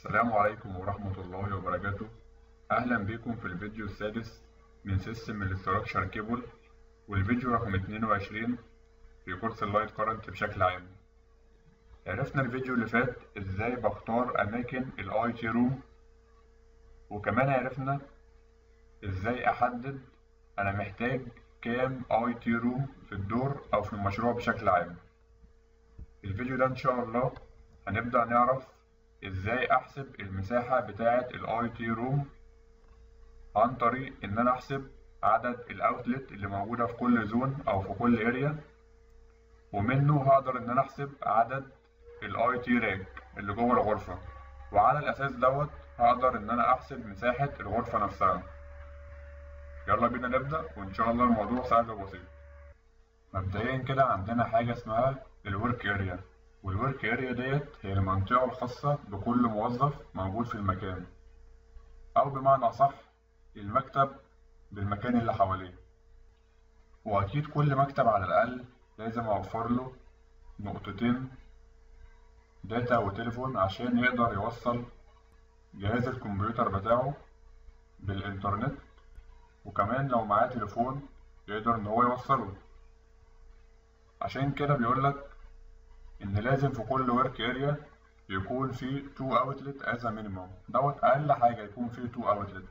السلام عليكم ورحمة الله وبركاته أهلا بكم في الفيديو السادس من سيستم الاستراكشر كيبل والفيديو رقم 22 في كورس اللايت كارنت بشكل عام عرفنا الفيديو اللي فات ازاي بختار أماكن الاي تي روم وكمان عرفنا ازاي أحدد أنا محتاج كام اي تي روم في الدور أو في المشروع بشكل عام الفيديو ده إن شاء الله هنبدأ نعرف ازاي احسب المساحة بتاعة الاي تي روم عن طريق ان انا احسب عدد الاوتلت اللي موجودة في كل زون او في كل اريا ومنه هقدر ان انا احسب عدد الاي تي راك اللي جوه الغرفة وعلى الاساس دوت هقدر ان انا احسب مساحة الغرفة نفسها يلا بينا نبدأ وان شاء الله الموضوع سهل وبسيط مبدئيا كده عندنا حاجة اسمها الورك اريا والورك اريا ديت هي المنطقة الخاصة بكل موظف موجود في المكان أو بمعنى أصح المكتب بالمكان اللي حواليه وأكيد كل مكتب على الأقل لازم أوفر له نقطتين داتا وتليفون عشان يقدر يوصل جهاز الكمبيوتر بتاعه بالإنترنت وكمان لو معاه تليفون يقدر إن هو يوصله عشان كده بيقولك ان لازم في كل ورك اريا يكون في 2 اوتلت از مينيمم دوت اقل حاجه يكون فيه 2 اوتلت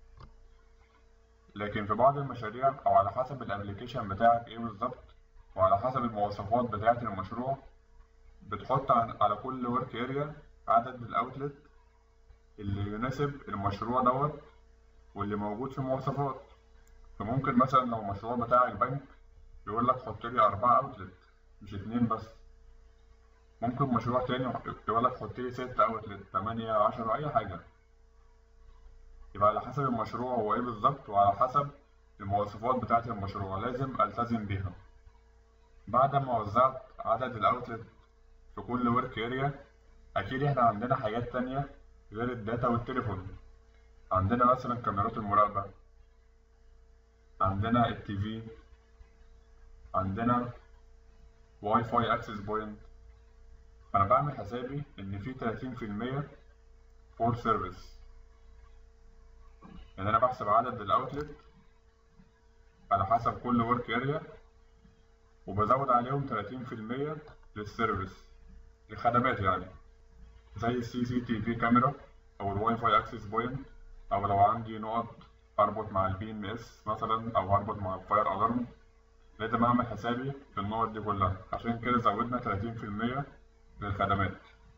لكن في بعض المشاريع او على حسب الابلكيشن بتاعك ايه بالظبط وعلى حسب المواصفات بتاعه المشروع بتحط على كل ورك اريا عدد الاوتلت اللي يناسب المشروع دوت واللي موجود في المواصفات فممكن مثلا لو المشروع بتاعك بنك يقول لك حط لي أربعة اوتلت مش اتنين بس ممكن مشروع تاني يقول لك حط لي ستة اوتلت تمانية عشرة أي حاجة يبقى على حسب المشروع هو إيه بالظبط وعلى حسب المواصفات بتاعة المشروع لازم ألتزم بيها بعد ما وزعت عدد الأوتلت في كل ورك اريا أكيد إحنا عندنا حاجات تانية غير الداتا والتليفون عندنا مثلا كاميرات المراقبة عندنا التي في عندنا واي فاي اكسس بوينت انا بعمل حسابي ان في 30% فور سيرفيس يعني انا بحسب عدد الاوتلت على حسب كل ورك اريا وبزود عليهم 30% للسيرفيس الخدمات يعني زي السي سي تي في كاميرا او الواي فاي اكسس بوينت او لو عندي نقط اربط مع البي ام اس مثلا او اربط مع الفاير الارم لازم اعمل حسابي في النقط دي كلها عشان كده زودنا 30% للخدمات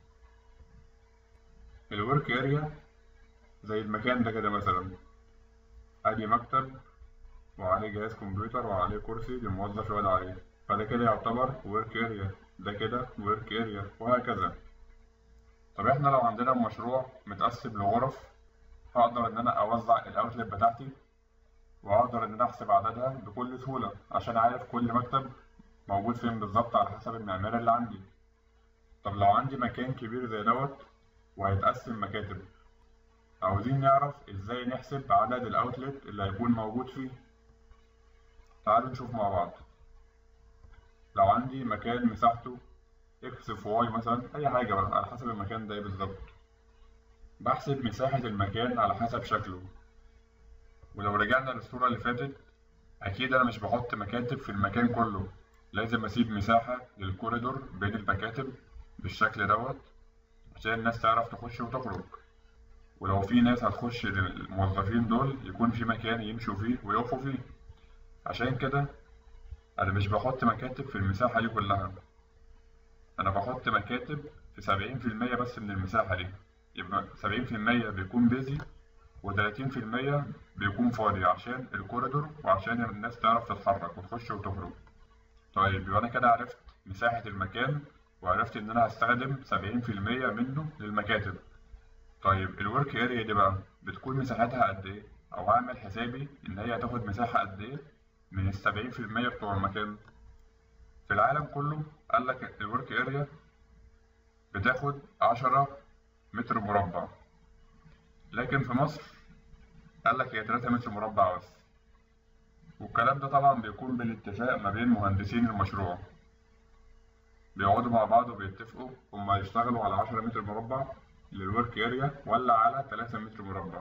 الورك اريا زي المكان ده كده مثلا ادي مكتب وعليه جهاز كمبيوتر وعليه كرسي للموظف يقعد عليه فده كده يعتبر ورك اريا ده كده ورك اريا وهكذا طب احنا لو عندنا مشروع متقسم لغرف هقدر ان انا اوزع الاوتلت بتاعتي واقدر ان انا احسب عددها بكل سهوله عشان عارف كل مكتب موجود فين بالظبط على حسب المعماري اللي عندي طب لو عندي مكان كبير زي دوت وهيتقسم مكاتب عاوزين نعرف ازاي نحسب عدد الاوتلت اللي هيكون موجود فيه تعالوا نشوف مع بعض لو عندي مكان مساحته اكس في واي مثلا اي حاجة بقى على حسب المكان ده ايه بالظبط بحسب مساحة المكان على حسب شكله ولو رجعنا للصورة اللي فاتت أكيد أنا مش بحط مكاتب في المكان كله لازم أسيب مساحة للكوريدور بين المكاتب بالشكل دوت عشان الناس تعرف تخش وتخرج ولو في ناس هتخش للموظفين دول يكون في مكان يمشوا فيه ويقفوا فيه عشان كده أنا مش بحط مكاتب في المساحة دي كلها أنا بحط مكاتب في سبعين في المية بس من المساحة دي يبقى سبعين في المية بيكون بيزي وتلاتين في المية بيكون فاضي عشان الكوريدور وعشان الناس تعرف تتحرك وتخش وتخرج طيب يبقى أنا كده عرفت مساحة المكان وعرفت إن أنا هستخدم سبعين في المية منه للمكاتب طيب الورك اريا دي بقى بتكون مساحتها قد إيه؟ أو هعمل حسابي إن هي هتاخد مساحة قد إيه من السبعين في المية بتوع المكان في العالم كله قالك الورك اريا بتاخد عشرة متر مربع لكن في مصر قالك هي تلاتة متر مربع بس والكلام ده طبعا بيكون بالاتفاق ما بين مهندسين المشروع بيقعدوا مع بعض وبيتفقوا هما يشتغلوا على عشرة متر مربع للورك اريا ولا على 3 متر مربع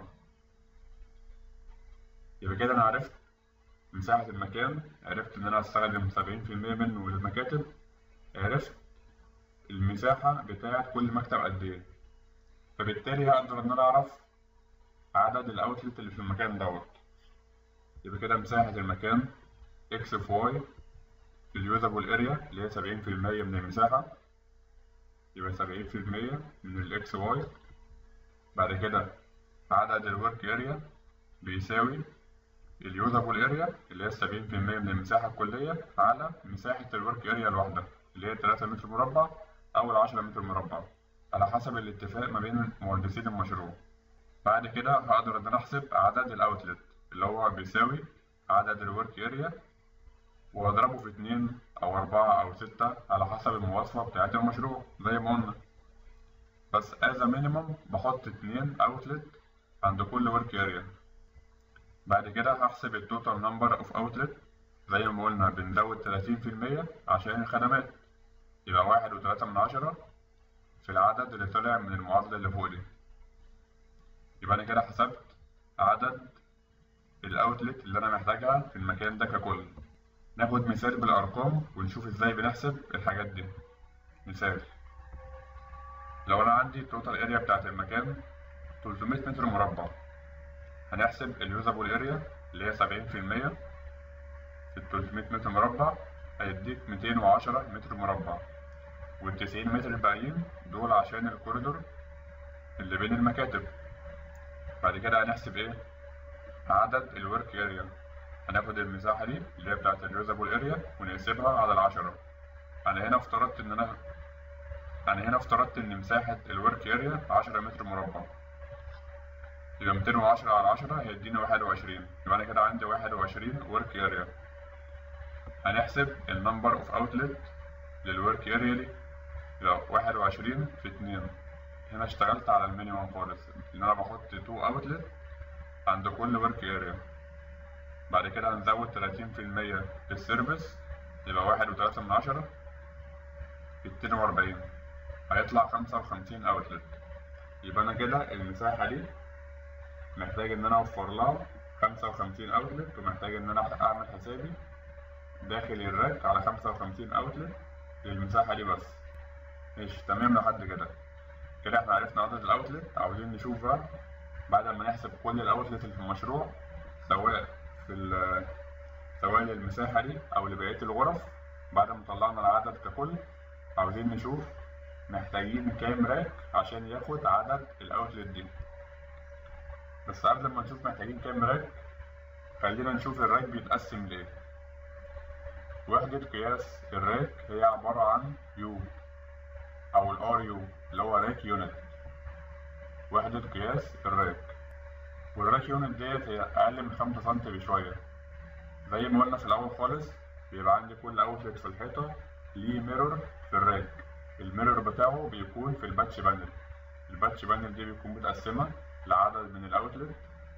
يبقى كده انا عرفت مساحة المكان عرفت ان انا هستخدم 70% منه للمكاتب عرفت المساحة بتاعة كل مكتب قد ايه فبالتالي هقدر ان انا اعرف عدد الاوتلت اللي في المكان دوت يبقى كده مساحة المكان اكس في واي في اليوزابل اريا اللي هي 70% من المساحة يبقى 70% من الاكس واي بعد كده عدد الورك اريا بيساوي اليوزابل اريا اللي هي 70% من المساحة الكلية على مساحة الورك اريا الواحدة اللي هي 3 متر مربع أو 10 متر مربع على حسب الاتفاق ما بين مهندسين المشروع بعد كده هقدر إن أنا أحسب عدد الأوتلت اللي هو بيساوي عدد الورك اريا وأضربه في اتنين أو أربعة أو ستة على حسب المواصفة بتاعة المشروع زي ما قلنا بس as a minimum بحط اتنين اوتلت عند كل ورك اريا بعد كده هحسب التوتال نمبر اوف اوتلت زي ما قلنا بنزود تلاتين في المية عشان الخدمات يبقى واحد وتلاتة من عشرة في العدد اللي طلع من المعادلة اللي فوق دي يبقى أنا كده حسبت عدد الأوتلت اللي أنا محتاجها في المكان ده ككل ناخد مثال بالأرقام ونشوف إزاي بنحسب الحاجات دي مثال لو أنا عندي التوتال اريا بتاعت المكان 300 متر مربع هنحسب اليوزابل اريا اللي هي 70% في ال 300 متر مربع هيديك 210 متر مربع وال 90 متر الباقيين دول عشان الكوريدور اللي بين المكاتب بعد كده هنحسب ايه عدد الورك اريا هناخد المساحة دي اللي هي بتاعت اليوزابل اريا ونقسمها على العشرة أنا هنا افترضت إن أنا أنا هنا افترضت إن مساحة الورك اريا 10 متر مربع يبقى 210 على 10 هيديني 21 يبقى أنا كده عندي 21 ورك اريا هنحسب النمبر اوف اوتلت للورك اريا دي يبقى 21 في 2 هنا اشتغلت على المينيمم خالص ان انا بحط 2 اوتلت عند كل ورك اريا بعد كده هنزود 30% للسيرفيس يبقى واحد وتلاتة من عشرة اتنين وأربعين هيطلع خمسة وخمسين اوتلت يبقى أنا كده المساحة دي محتاج إن أنا أوفر لها خمسة وخمسين اوتلت ومحتاج إن أنا أعمل حسابي داخل الراك على خمسة وخمسين اوتلت للمساحة دي بس ماشي تمام لحد كده كده احنا عرفنا عدد الاوتلت عاوزين نشوف بقى بعد ما نحسب كل الاوتلت اللي في المشروع سواء في ال سواء للمساحة دي أو لبقية الغرف بعد ما طلعنا العدد ككل عاوزين نشوف محتاجين كام راك عشان ياخد عدد الأوتلت دي بس قبل ما نشوف محتاجين كام راك خلينا نشوف الراك بيتقسم ليه وحدة قياس الراك هي عبارة عن يو أو الار يو اللي هو راك يونت وحدة قياس الراك والراك يونت ديت هي أقل من خمسة سنتي بشوية زي ما قلنا في الأول خالص بيبقى عندي كل أوتلت في الحيطة ليه ميرور في الراك الميرور بتاعه بيكون في الباتش بانل الباتش بانل دي بيكون متقسمة لعدد من الأوتلت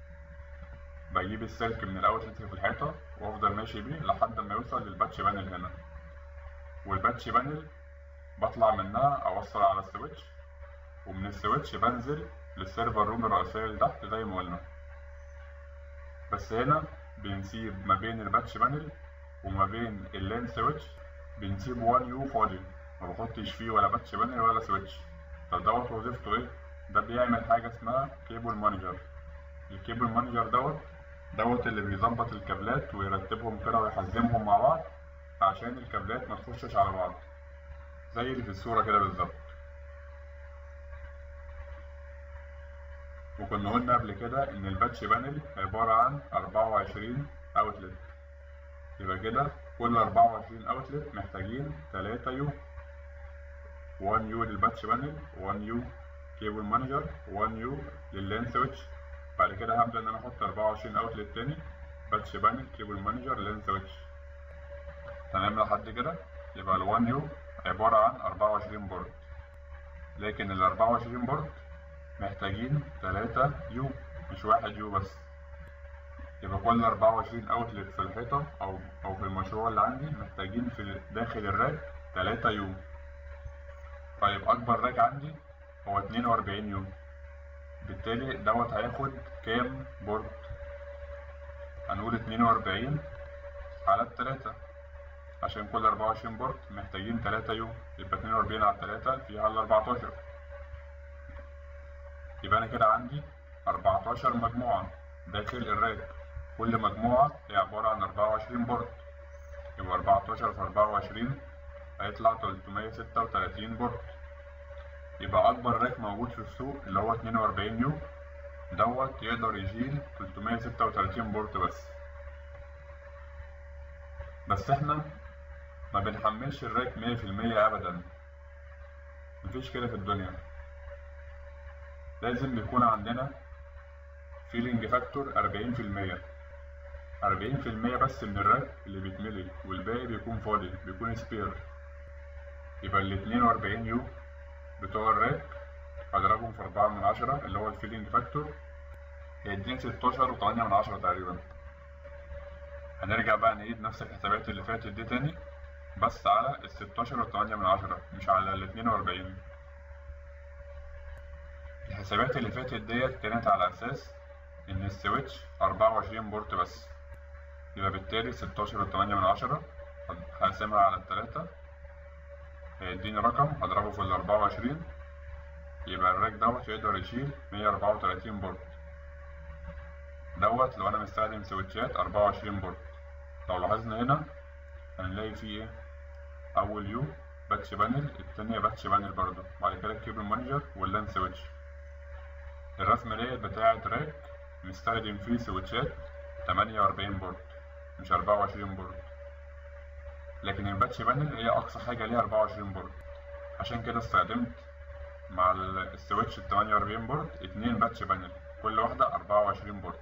بجيب السلك من الأوتلت اللي في الحيطة وأفضل ماشي بيه لحد ما يوصل للباتش بانل هنا والباتش بانل بطلع منها أوصل على السويتش ومن السويتش بنزل للسيرفر روم الرئيسية اللي تحت زي ما قلنا بس هنا بنسيب ما بين الباتش بانل وما بين اللين سويتش بنسيب 1 يو فاضي ما بحطش فيه ولا باتش بانل ولا سويتش طب دوت وظيفته ايه؟ ده بيعمل حاجة اسمها كيبل مانجر الكيبل مانجر دوت دوت اللي بيظبط الكابلات ويرتبهم كده ويحزمهم مع بعض عشان الكابلات ما تخشش على بعض زي اللي في الصورة كده بالظبط وكنا قلنا قبل كده إن الباتش بانل عبارة عن 24 أوتلت يبقى كده كل 24 أوتلت محتاجين 3 يو 1 يو للباتش بانل 1 يو كيبل مانجر 1 يو لللين سويتش بعد كده هبدأ إن أنا أحط 24 أوتلت تاني باتش بانل كيبل مانجر لين سويتش تمام لحد كده يبقى ال 1 يو عبارة عن 24 بورد لكن ال 24 بورد محتاجين 3 يو مش واحد يو بس يبقى كل 24 اوتلت في الحيطة أو أو في المشروع اللي عندي محتاجين في داخل الراك 3 يو طيب أكبر راك عندي هو اتنين وأربعين يو بالتالي دوت هياخد كام بورد هنقول اتنين وأربعين على التلاتة عشان كل أربعة وعشرين بورد محتاجين تلاتة يو يبقى اتنين وأربعين على التلاتة فيها على أربعتاشر يبقى أنا كده عندي أربعتاشر مجموعة داخل الراك كل مجموعة هي عبارة عن أربعة وعشرين بورد يبقى أربعتاشر في أربعة وعشرين هيطلع تلتمية ستة وتلاتين بورد يبقى أكبر راك موجود في السوق اللي هو اتنين وأربعين يو دوت يقدر يشيل تلتمية ستة وتلاتين بورد بس بس احنا ما بنحملش الراك مية في المية أبدا مفيش كده في الدنيا لازم بيكون عندنا فيلينج فاكتور أربعين في المية أربعين في المية بس من الراك اللي بيتملي والباقي بيكون فاضي بيكون سبير يبقى الاتنين وأربعين يو بتوع الراك هضربهم في أربعة من عشرة اللي هو الفيلينج فاكتور هيديني ستاشر وتمانية من عشرة تقريبا هنرجع بقى نعيد نفس الحسابات اللي فاتت دي تاني بس على الستاشر والتمانية من عشرة مش على الاتنين وأربعين الحسابات اللي فاتت ديت كانت على أساس إن السويتش أربعة وعشرين بورت بس يبقى بالتالي ستاشر وتمانية من عشرة هقسمها على التلاتة هيديني رقم هضربه في الأربعة وعشرين يبقى الراك دوت يقدر يشيل مية أربعة وتلاتين بورت دوت لو أنا مستخدم سويتشات أربعة وعشرين بورت لو لاحظنا هنا هنلاقي فيه إيه أول يو باتش بانل التانية باتش بانل برضه بعد كده الكيبل مانجر واللان سويتش الرسمة ديت بتاعة راك مستخدم فيه سويتشات تمانية وأربعين بورت مش أربعة وعشرين بورت لكن الباتش بانل هي أقصى حاجة ليها أربعة وعشرين بورت عشان كده استخدمت مع السويتش التمانية وأربعين بورت اتنين باتش بانل كل واحدة أربعة وعشرين بورت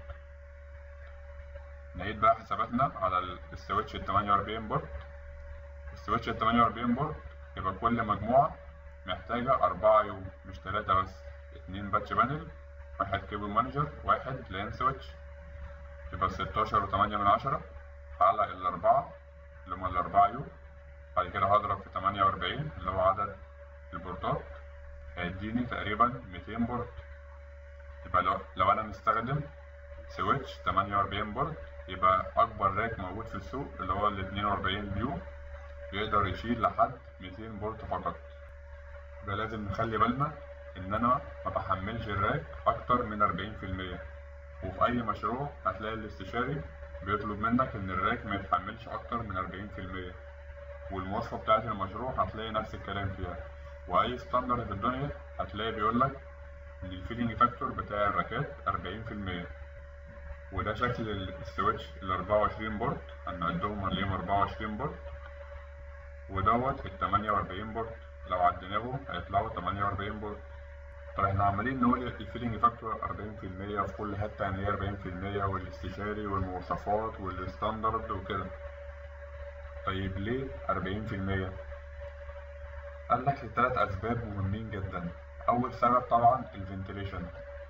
نعيد بقى حساباتنا على السويتش التمانية وأربعين بورت السويتش التمانية وأربعين بورت يبقى كل مجموعة محتاجة أربعة يو مش تلاتة بس اتنين باتش بانل واحد كيبل مانجر واحد لان سويتش يبقى ستاشر وتمانية من عشرة على الأربعة اللي هما الأربعة يو بعد كده هضرب في تمانية وأربعين اللي هو عدد البورتات هيديني تقريبا ميتين بورت يبقى لو, لو أنا مستخدم سويتش تمانية وأربعين بورت يبقى أكبر راك موجود في السوق اللي هو الاتنين وأربعين يو يقدر يشيل لحد ميتين بورت فقط يبقى لازم نخلي بالنا إن أنا ما بحملش الراك أكتر من أربعين في المية وفي أي مشروع هتلاقي الاستشاري بيطلب منك إن الراك ما يتحملش أكتر من أربعين في المية والمواصفة بتاعة المشروع هتلاقي نفس الكلام فيها وأي ستاندرد في الدنيا هتلاقي بيقولك إن الفيلينج فاكتور بتاع الراكات أربعين في المية وده شكل السويتش الأربعة وعشرين بورت هنعدهم هنلاقيهم أربعة وعشرين بورت ودوت التمانية وأربعين بورت لو عديناهم هيطلعوا تمانية وأربعين بورت طب احنا عمالين نقول الفيلينج فاكتور أربعين في المية في كل حتة يعني ايه أربعين في المية والاستشاري والمواصفات والستاندرد وكده طيب ليه أربعين في المية؟ قال لك لتلات أسباب مهمين جدا أول سبب طبعا الفنتليشن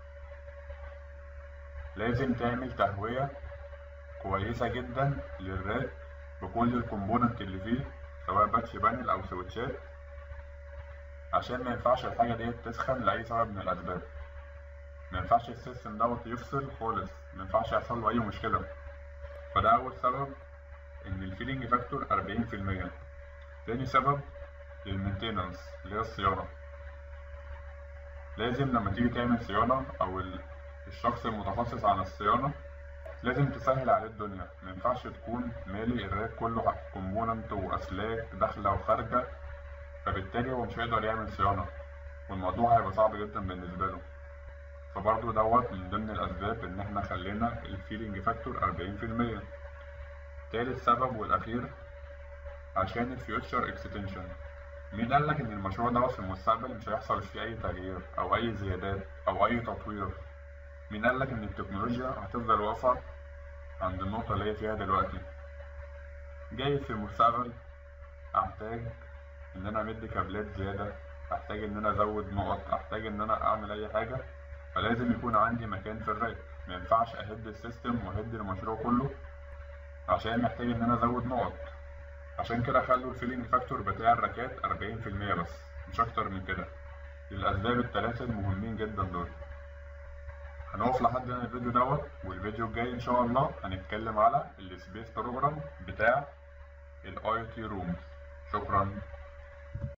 لازم تعمل تهوية كويسة جدا للراك بكل الكومبوننت اللي فيه سواء باتش بانل أو سويتشات عشان ما ينفعش الحاجة ديت تسخن لأي سبب من الأسباب ما ينفعش السيستم دوت يفصل خالص ما ينفعش يحصل له أي مشكلة فده أول سبب إن الفيلينج فاكتور أربعين في المية تاني سبب المينتيننس اللي هي الصيانة لازم لما تيجي تعمل صيانة أو الشخص المتخصص عن الصيانة لازم تسهل عليه الدنيا ما ينفعش تكون مالي الراك كله كومبوننت وأسلاك داخلة وخارجة فبالتالي هو مش هيقدر يعمل صيانة والموضوع هيبقى صعب جدا بالنسبة له فبرضه دوت من ضمن الأسباب إن إحنا خلينا الفيلينج فاكتور أربعين في المية تالت سبب والأخير عشان الفيوتشر اكستنشن مين قالك إن المشروع دوت في المستقبل مش هيحصل فيه أي تغيير أو أي زيادات أو أي تطوير مين قالك إن التكنولوجيا هتفضل واقفة عند النقطة اللي هي فيها دلوقتي جاي في المستقبل أحتاج ان انا امد كابلات زياده احتاج ان انا ازود نقط احتاج ان انا اعمل اي حاجه فلازم يكون عندي مكان في الراك ما ينفعش اهد السيستم واهد المشروع كله عشان محتاج ان انا ازود نقط عشان كده خلوا الفيلينج فاكتور بتاع الراكات 40% بس مش اكتر من كده للأسباب التلاتة المهمين جدا دول هنقف لحد هنا الفيديو دوت والفيديو الجاي إن شاء الله هنتكلم على السبيس بروجرام بتاع الاي تي رومز شكرا